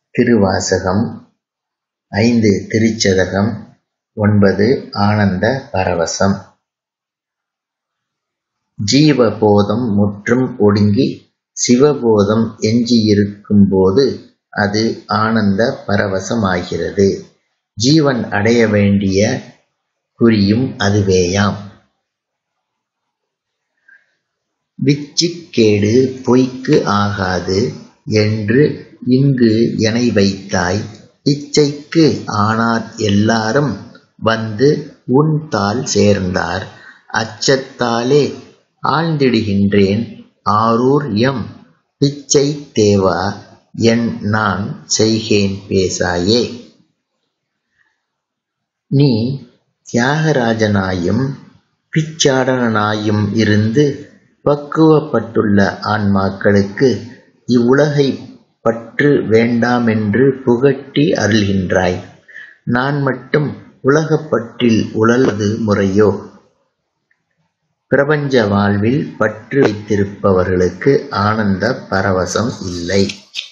திருவாசகம் ஐந்து திருச்சதகம் ஒன்பது ஆனந்த பரவசம் ஜீவபோதம் முற்றும் ஒடுங்கி சிவபோதம் எஞ்சியிருக்கும்போது அது ஆனந்த பரவசமாகிறது ஜீவன் அடைய வேண்டிய குறியும் அதுவேயாம் விச்சிக்கேடு பொய்க்கு ஆகாது என்று இங்கு எனை வைத்தாய் இச்சைக்கு ஆனார் எல்லாரும் வந்து உன் தாள் சேர்ந்தார் அச்சத்தாலே ஆழ்ந்திடுகின்றேன் ஆரூர் எம் பிச்சை தேவா என் நான் செய்கேன் பேசாயே நீ தியாகராஜனாயும் பிச்சாடனாயும் இருந்து பக்குவப்பட்டுள்ள ஆன்மாக்களுக்கு இவ்வுலகை பற்று வேண்டாமென்று புகட்டி அருள்கின்றாய் நான் மட்டும் உலகப்பற்றில் உழல்வது முறையோ பிரபஞ்ச வாழ்வில் பற்று வைத்திருப்பவர்களுக்கு ஆனந்த பரவசம் இல்லை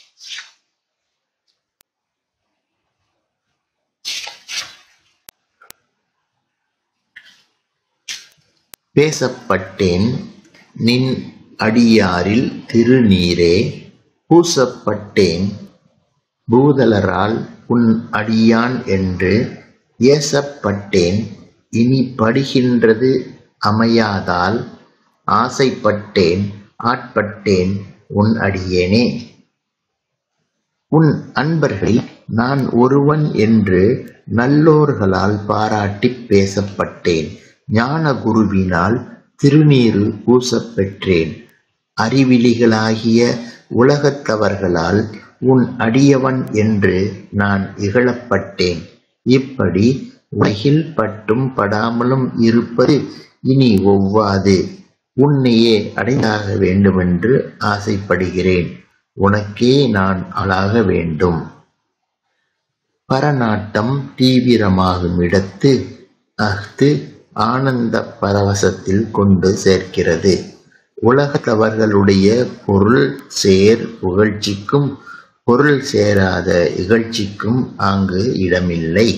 பேசப்பட்டேன் நின் அடியாரில் திருநீரே பூசப்பட்டேன் பூதலரால் உன் அடியான் என்று ஏசப்பட்டேன் இனி படுகின்றது அமையாதால் ஆசைப்பட்டேன் ஆட்பட்டேன் உன் அடியேனே உன் அன்பர்களில் நான் ஒருவன் என்று நல்லோர்களால் பாராட்டிப் பேசப்பட்டேன் ஞான குருவினால் திருநீறு பூசப் பெற்றேன் அறிவிலிகளாகிய உலகத்தவர்களால் உன் அடியவன் என்று நான் இகழப்பட்டேன் இப்படி உலகில் பட்டும் படாமலும் இருப்பது இனி ஒவ்வாது உன்னையே அடைந்தாக வேண்டுமென்று ஆசைப்படுகிறேன் உனக்கே நான் ஆளாக வேண்டும் பரநாட்டம் தீவிரமாகும் இடத்து அஃது ஆனந்த பரவசத்தில் கொண்டு சேர்க்கிறது உலகத்தவர்களுடைய பொருள் சேர் புகழ்ச்சிக்கும் பொருள் சேராத இகழ்ச்சிக்கும் அங்கு இடமில்லை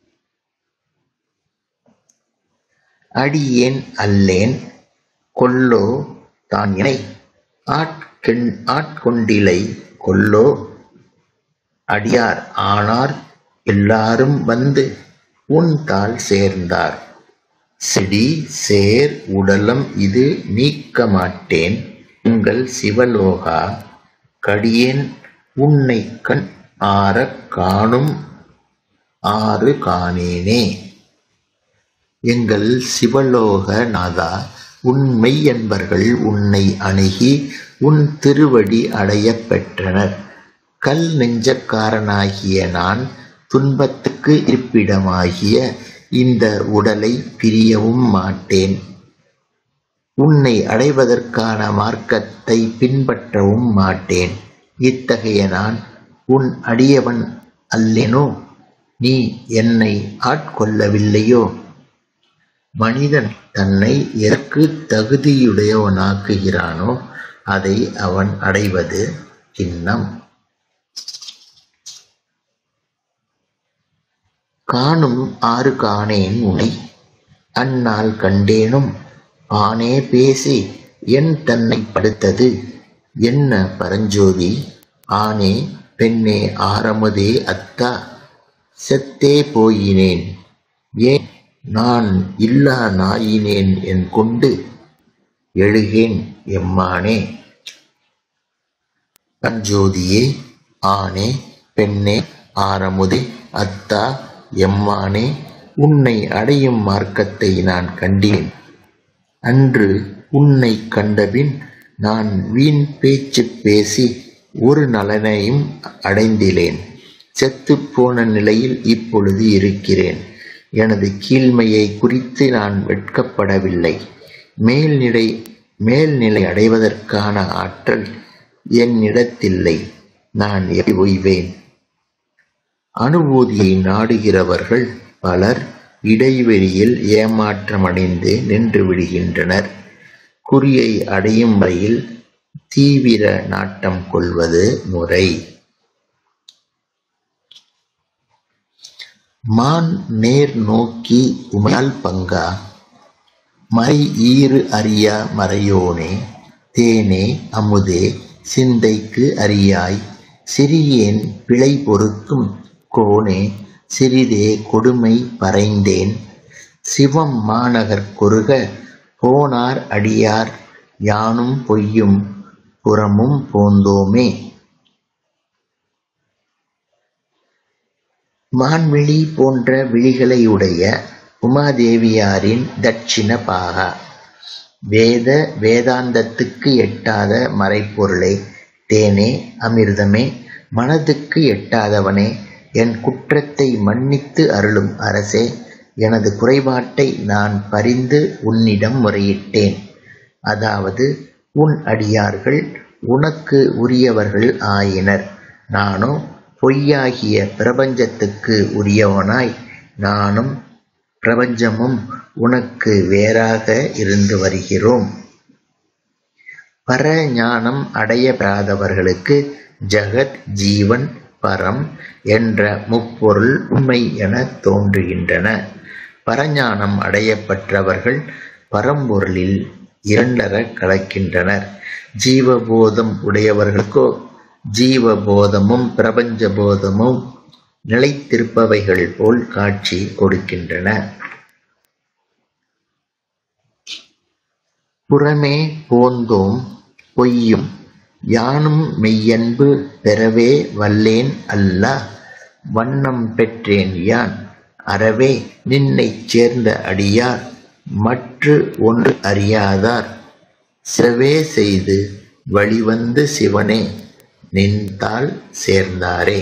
அடியேன் அல்லேன் கொல்லோ தான் இணை ஆட்கெண் ஆட்கொண்டிலை கொல்லோ அடியார் ஆனார் எல்லாரும் வந்து உன் தாள் சேர்ந்தார் செடி சேர் உடலம் இது நீக்க மாட்டேன் உங்கள் சிவலோகா கடியேன் உன்னை கண் ஆறக் காணும் ஆறு காணேனே எங்கள் சிவலோக நாதா உண்மை என்பர்கள் உன்னை அணுகி உன் திருவடி அடையப் பெற்றனர் கல் நெஞ்சக்காரனாகிய நான் துன்பத்துக்கு இருப்பிடமாகிய இந்த உடலை பிரியவும் மாட்டேன் உன்னை அடைவதற்கான மார்க்கத்தை பின்பற்றவும் மாட்டேன் இத்தகைய நான் உன் அடியவன் அல்லேனோ நீ என்னை ஆட்கொள்ளவில்லையோ மனிதன் தன்னை எதற்கு தகுதியுடையவனாக்குகிறானோ அதை அவன் அடைவது கிண்ணம் காணும் ஆறு காணேன் உனை அந்நாள் கண்டேனும் ஆனே பேசி என் தன்னை படுத்தது என்ன பரஞ்சோதி ஆனே பெண்ணே ஆரமுதே அத்தா செத்தே போயினேன் ஏன் நான் இல்லா நாயினேன் என் கொண்டு எழுகேன் எம்மானே பரஞ்சோதியே ஆனே பெண்ணே ஆரமுதே அத்தா எம்மானே உன்னை அடையும் மார்க்கத்தை நான் கண்டேன் அன்று உன்னை கண்டபின் நான் வீண் பேச்சு பேசி ஒரு நலனையும் அடைந்திலேன் செத்துப்போன நிலையில் இப்பொழுது இருக்கிறேன் எனது கீழ்மையை குறித்து நான் வெட்கப்படவில்லை மேல்நிலை மேல்நிலை அடைவதற்கான ஆற்றல் என்னிடத்தில்லை நான் எப்படி ஒய்வேன் அனுபூதியை நாடுகிறவர்கள் பலர் இடைவெளியில் ஏமாற்றமடைந்து நின்று விடுகின்றனர் குறியை அடையும் வரையில் தீவிர நாட்டம் கொள்வது முறை மான் நேர் நோக்கி உமையால் பங்கா மறை ஈறு அறியா மறையோனே தேனே அமுதே சிந்தைக்கு அறியாய் சிறியேன் பிழை பொறுக்கும் கோனே சிறிதே கொடுமை பறைந்தேன் சிவம் மாநகர் கொருக போனார் அடியார் யானும் பொய்யும் புறமும் போந்தோமே மான்விழி போன்ற விழிகளையுடைய உமாதேவியாரின் தட்சிண பாகா வேத வேதாந்தத்துக்கு எட்டாத மறைப்பொருளே தேனே அமிர்தமே மனதுக்கு எட்டாதவனே என் குற்றத்தை மன்னித்து அருளும் அரசே எனது குறைபாட்டை நான் பரிந்து உன்னிடம் முறையிட்டேன் அதாவது உன் அடியார்கள் உனக்கு உரியவர்கள் ஆயினர் நானோ பொய்யாகிய பிரபஞ்சத்துக்கு உரியவனாய் நானும் பிரபஞ்சமும் உனக்கு வேறாக இருந்து வருகிறோம் பர ஞானம் அடையப்படாதவர்களுக்கு ஜகத் ஜீவன் பரம் என்ற முப்பொருள் உண்மை என தோன்றுகின்றன பரஞானம் அடையப்பட்டவர்கள் பரம்பொருளில் இரண்டர கலக்கின்றனர் ஜீவபோதம் உடையவர்களுக்கோ ஜீவபோதமும் பிரபஞ்ச போதமும் நிலைத்திருப்பவைகள் போல் காட்சி கொடுக்கின்றன புறமே போந்தோம் பொய்யும் யானும் மெய்யன்பு பெறவே வல்லேன் அல்ல வண்ணம் பெற்றேன் யான் அறவே நின்னைச் சேர்ந்த அடியார் மற்று ஒன்று அறியாதார் சிறவே செய்து வழிவந்து சிவனே நின்றால் சேர்ந்தாரே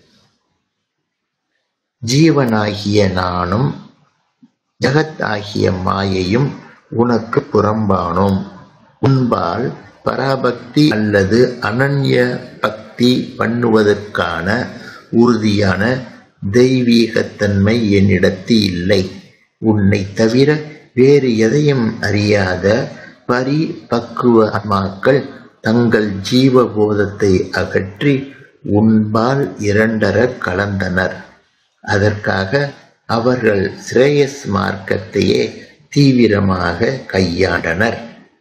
ஜீவனாகிய நானும் ஜகத் ஆகிய மாயையும் உனக்கு புறம்பானோம் உன்பால் பராபக்தி அல்லது அனன்ய பக்தி பண்ணுவதற்கான உறுதியான தெய்வீகத்தன்மை என்னிடத்து இல்லை உன்னை தவிர வேறு எதையும் அறியாத பரிபக்குவ ஆத்மாக்கள் தங்கள் ஜீவபோதத்தை அகற்றி உன்பால் இரண்டர கலந்தனர் அதற்காக அவர்கள் சிரேயஸ் மார்க்கத்தையே தீவிரமாக கையாண்டனர்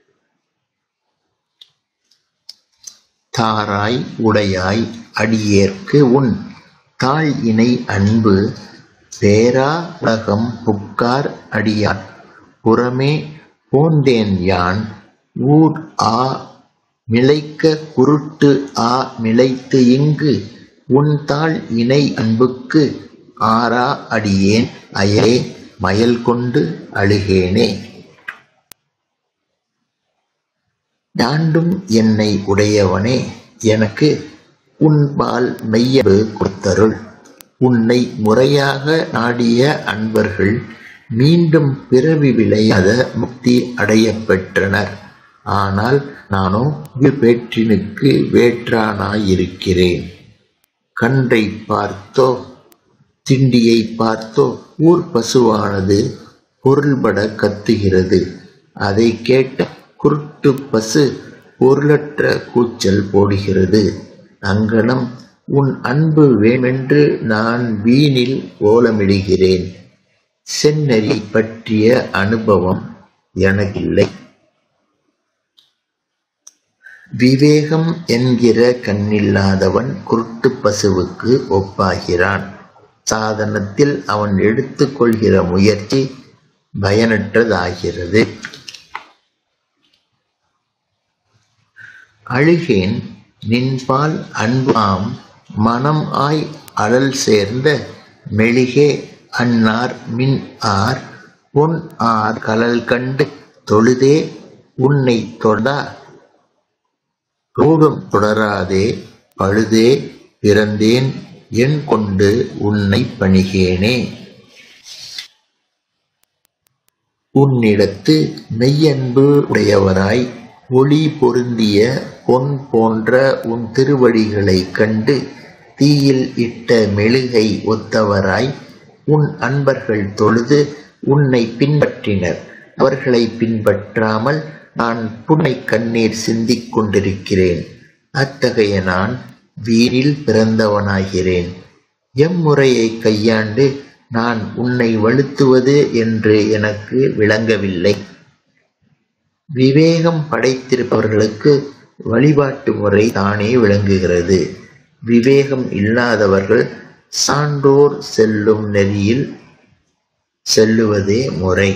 தாராய் உடையாய் அடியேற்கு உன் தாழ் இணை அன்பு பேரா உலகம் புக்கார் அடியார் புறமே போந்தேன் யான் ஊர் ஆ மிளைக்க குருட்டு ஆ மிளைத்து இங்கு உன் தாழ் இணை அன்புக்கு ஆரா அடியேன் அயரே மயல் கொண்டு அழுகேனே யாண்டும் என்னை உடையவனே எனக்கு உன்பால் மெய்யபு கொடுத்தருள் உன்னை முறையாக நாடிய அன்பர்கள் மீண்டும் பிறவி விளையாத முக்தி அடையப் பெற்றனர் ஆனால் நானோ பேற்றினுக்கு வேற்றானாயிருக்கிறேன் கன்றை பார்த்தோ திண்டியை பார்த்தோ ஊர் பசுவானது பொருள்பட கத்துகிறது அதை கேட்ட குருட்டு பசு பொருளற்ற கூச்சல் போடுகிறது அங்கனம் உன் அன்பு வேமென்று நான் வீணில் ஓலமிடுகிறேன் செந்நெறி பற்றிய அனுபவம் எனக்கில்லை விவேகம் என்கிற கண்ணில்லாதவன் குருட்டு பசுவுக்கு ஒப்பாகிறான் சாதனத்தில் அவன் எடுத்துக்கொள்கிற முயற்சி பயனற்றதாகிறது அழுகேன் நின்பால் அன்பாம் மனம் ஆய் அழல் சேர்ந்த மெழுகே அன்னார் மின் ஆர் பொன் ஆர் கலல் கண்டு தொழுதே உன்னை தொடா ரோடும் தொடராதே பழுதே பிறந்தேன் என் கொண்டு உன்னை பணிகேனே உன்னிடத்து மெய்யன்பு உடையவராய் ஒளி பொருந்திய பொன் போன்ற உன் திருவடிகளைக் கண்டு தீயில் இட்ட மெழுகை ஒத்தவராய் உன் அன்பர்கள் தொழுது உன்னை பின்பற்றினர் அவர்களை பின்பற்றாமல் நான் புன்னை கண்ணீர் சிந்திக் கொண்டிருக்கிறேன் அத்தகைய நான் வீரில் பிறந்தவனாகிறேன் எம்முறையை கையாண்டு நான் உன்னை வழுத்துவது என்று எனக்கு விளங்கவில்லை விவேகம் படைத்திருப்பவர்களுக்கு வழிபாட்டு முறை தானே விளங்குகிறது விவேகம் இல்லாதவர்கள் சான்றோர் செல்லும் நெறியில் செல்லுவதே முறை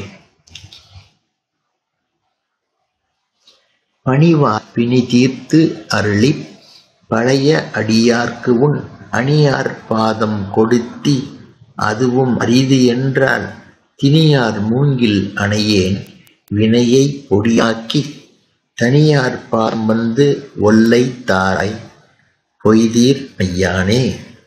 பணிவார் பிணி தீர்த்து அருளி பழைய அடியார்க்கு உன் அணியார் பாதம் கொடுத்தி அதுவும் அரிது என்றால் தினியார் மூங்கில் அணையேன் வினையை பொடியாக்கி தனியார் பார் வந்து ஒல்லை தாராய் பொய்தீர் ஐயானே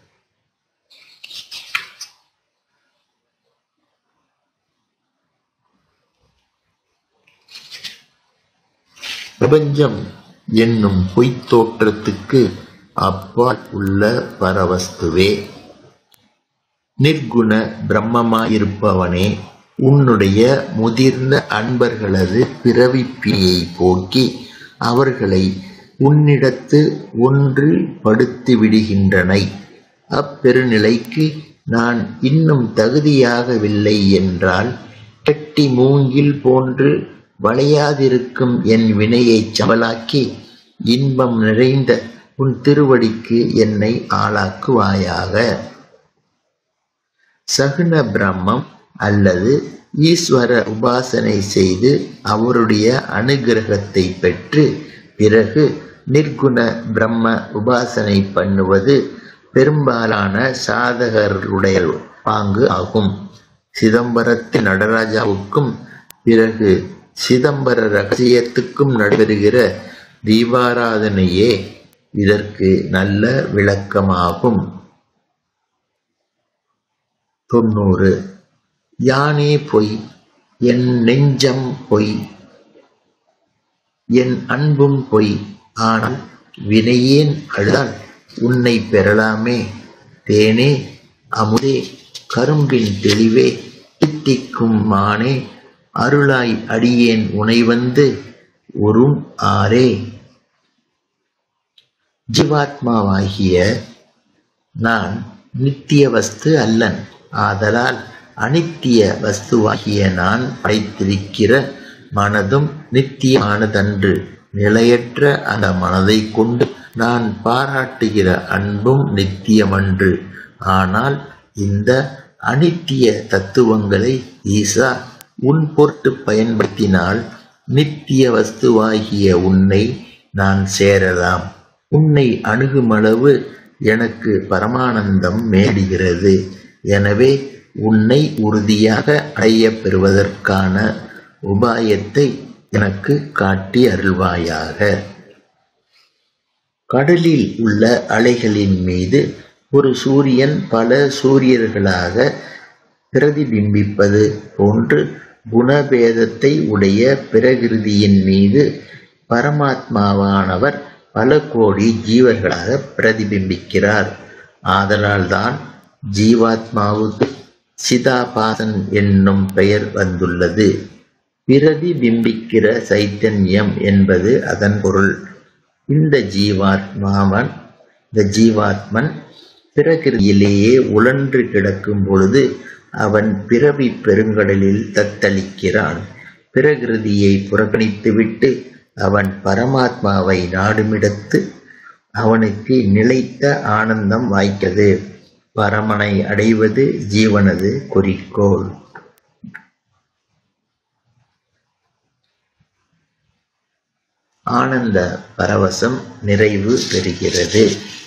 பிரபஞ்சம் என்னும் பொய்த் தோற்றத்துக்கு அப்பால் உள்ள பரவஸ்துவே நிர்குண பிரம்மமாயிருப்பவனே உன்னுடைய முதிர்ந்த அன்பர்களது பிறவிப்பியை போக்கி அவர்களை உன்னிடத்து ஒன்று படுத்தி விடுகின்றனை அப்பெருநிலைக்கு நான் இன்னும் தகுதியாகவில்லை என்றால் கெட்டி மூங்கில் போன்று வளையாதிருக்கும் என் வினையைச் சமலாக்கி இன்பம் நிறைந்த உன் திருவடிக்கு என்னை ஆளாக்குவாயாக சகுன பிரம்மம் அல்லது ஈஸ்வர உபாசனை செய்து அவருடைய அனுகிரகத்தை பெற்று பிறகு நிர்குண பிரம்ம உபாசனை பண்ணுவது பெரும்பாலான சாதகர்களுடைய பாங்கு ஆகும் சிதம்பரத்து நடராஜாவுக்கும் பிறகு சிதம்பர ரகசியத்துக்கும் நடைபெறுகிற தீபாராதனையே இதற்கு நல்ல விளக்கமாகும் தொண்ணூறு யானே பொய் என் நெஞ்சம் பொய் என் அன்பும் பொய் ஆனால் வினையேன் அழுதால் உன்னை பெறலாமே தேனே அமுதே கரும்பின் தெளிவே தித்திக்கும் மானே அருளாய் அடியேன் உனை வந்து உறும் ஆரே ஜீவாத்மாவாகிய நான் நித்திய வஸ்து அல்லன் ஆதலால் அனித்திய வஸ்துவாகிய நான் படைத்திருக்கிற மனதும் நித்தியமானதன்று நிலையற்ற அந்த மனதை கொண்டு நான் பாராட்டுகிற அன்பும் நித்தியமன்று ஆனால் இந்த அனித்திய தத்துவங்களை ஈசா உன் பொருட்டு பயன்படுத்தினால் நித்திய வஸ்துவாகிய உன்னை நான் சேரலாம் உன்னை அணுகுமளவு எனக்கு பரமானந்தம் மேடுகிறது எனவே உன்னை உறுதியாக அடையப் பெறுவதற்கான உபாயத்தை எனக்கு காட்டி அருள்வாயாக கடலில் உள்ள அலைகளின் மீது ஒரு சூரியன் பல சூரியர்களாக பிரதிபிம்பிப்பது போன்று குணபேதத்தை உடைய பிரகிருதியின் மீது பரமாத்மாவானவர் பல கோடி ஜீவர்களாக பிரதிபிம்பிக்கிறார் ஆதலால்தான் ஜீவாத்மாவுக்கு சிதாபாசன் என்னும் பெயர் வந்துள்ளது பிரதிபிம்பிக்கிற சைத்தன்யம் என்பது அதன் பொருள் இந்த ஜீவாத்மாவன் இந்த ஜீவாத்மன் பிரகிருதியிலேயே உழன்று கிடக்கும் பொழுது அவன் பிறவி பெருங்கடலில் தத்தளிக்கிறான் பிரகிருதியை புறக்கணித்துவிட்டு அவன் பரமாத்மாவை நாடுமிடத்து அவனுக்கு நிலைத்த ஆனந்தம் வாய்க்கிறது பரமனை அடைவது ஜீவனது குறிக்கோள் ஆனந்த பரவசம் நிறைவு பெறுகிறது